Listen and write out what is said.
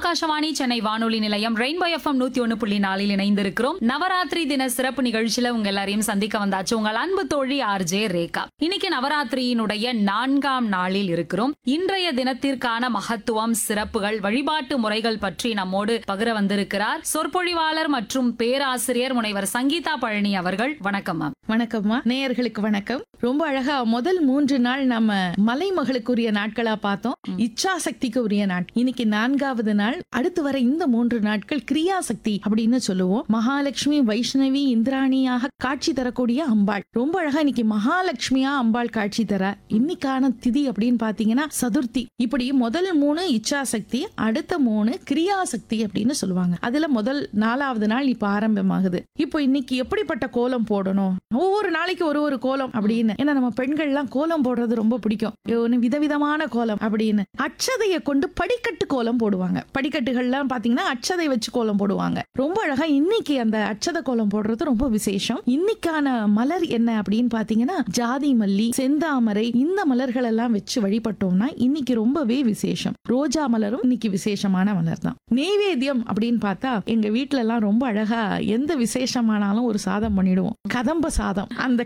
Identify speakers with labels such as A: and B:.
A: ஆகாஷவாணி சென்னை வானொலி நிலையம் rainbow FM நூத்தி ஒன்னு புள்ளி நாலில் இணைந்திருக்கிறோம் நவராத்திரி தின சிறப்பு நிகழ்ச்சியில உங்க எல்லாரையும் சந்திக்க வந்தாச்சு உங்கள் அன்பு தோழி ஆர்ஜே ரேகா இன்னைக்கு நவராத்திரியினுடைய நான்காம் நாளில் இருக்கிறோம் இன்றைய தினத்திற்கான மகத்துவம் சிறப்புகள் வழிபாட்டு முறைகள் பற்றி நம்மோடு பகிர வந்திருக்கிறார் சொற்பொழிவாளர் மற்றும் பேராசிரியர் முனைவர் சங்கீதா பழனி அவர்கள் வணக்கம் மேம்
B: வணக்கம்மா நேயர்களுக்கு வணக்கம் ரொம்ப அழகா முதல் மூன்று நாள் நம்ம மலைமகளுக்குரிய நாட்களா பார்த்தோம் இச்சா சக்திக்கு உரிய நாள் இன்னைக்கு நான்காவது நாள் அடுத்து வர இந்த மூன்று நாட்கள் கிரியா சக்தி அப்படின்னு சொல்லுவோம் மகாலட்சுமி வைஷ்ணவி இந்திராணியாக காட்சி தரக்கூடிய அம்பாள் ரொம்ப அழகா இன்னைக்கு மகாலட்சுமியா அம்பாள் காட்சி தர இன்னைக்கான திதி அப்படின்னு பாத்தீங்கன்னா சதுர்த்தி இப்படி முதல் மூணு இச்சா சக்தி அடுத்த மூணு கிரியா சக்தி அப்படின்னு சொல்லுவாங்க அதுல முதல் நாலாவது நாள் இப்ப ஆரம்பமாகுது இப்போ இன்னைக்கு எப்படிப்பட்ட கோலம் போடணும் ஒவ்வொரு நாளைக்கு ஒரு ஒரு கோலம் அப்படின்னு ஏன்னா நம்ம பெண்கள்லாம் கோலம் போடுறது ரொம்ப பிடிக்கும் ஒண்ணு விதவிதமான கோலம் அப்படின்னு அச்சதையை கொண்டு படிக்கட்டு கோலம் போடுவாங்க படிக்கட்டுகள்லாம் பாத்தீங்கன்னா அச்சதை வச்சு கோலம் போடுவாங்க ரொம்ப அழகா இன்னைக்கு அந்த அச்சத கோலம் போடுறது ரொம்ப விசேஷம் இன்னைக்கான மலர் என்ன அப்படின்னு பாத்தீங்கன்னா ஜாதி மல்லி செந்தாமரை இந்த மலர்கள் எல்லாம் வச்சு வழிபட்டோம்னா இன்னைக்கு ரொம்பவே விசேஷம் ரோஜா மலரும் இன்னைக்கு விசேஷமான மலர் தான் நெய்வேத்தியம் அப்படின்னு பார்த்தா எங்க வீட்ல எல்லாம் ரொம்ப அழகா எந்த விசேஷமானாலும் ஒரு சாதம் பண்ணிடுவோம் கதம்ப சாதம் அந்த